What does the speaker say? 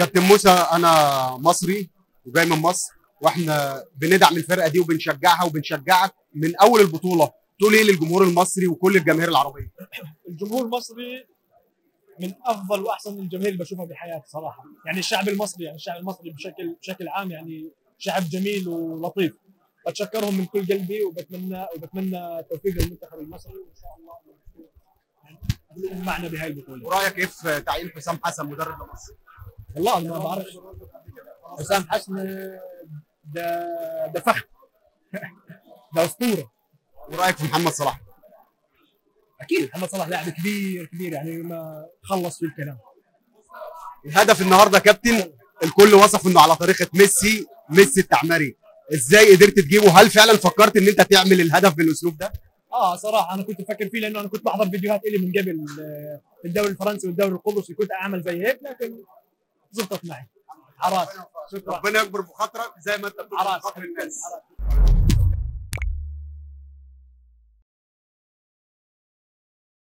كابتن موسى انا مصري وجاي من مصر واحنا بندعم الفرقه دي وبنشجعها وبنشجعك من اول البطوله تقول ايه للجمهور المصري وكل الجماهير العربيه الجمهور المصري من افضل واحسن الجماهير اللي بشوفها بحياتي صراحه يعني الشعب المصري يعني الشعب المصري بشكل بشكل عام يعني شعب جميل ولطيف بتشكرهم من كل قلبي وبتمنى وبتمنى التوفيق للمنتخب المصري وان شاء الله يعني معنا بهاي البطوله ورايك ايه في تعيين حسام حسن مدرب لمصر والله أنا ما بعرف حسام حسن ده ده فخم ده اسطوره ورايك في محمد صلاح اكيد محمد صلاح لاعب كبير كبير يعني ما خلص في الكلام الهدف النهارده يا كابتن الكل وصف انه على طريقه ميسي ميسي التعمري ازاي قدرت تجيبه هل فعلا فكرت ان انت تعمل الهدف بالاسلوب ده اه صراحه انا كنت بفكر فيه لانه انا كنت بحضر فيديوهات الي من قبل آه، في الدوري الفرنسي والدوري القدسي كنت اعمل زي هيك لكن زبطت معي عراس شكرا ربنا يكبر بخاطرك زي ما انت بتكبر عراس بخاطر الناس عراس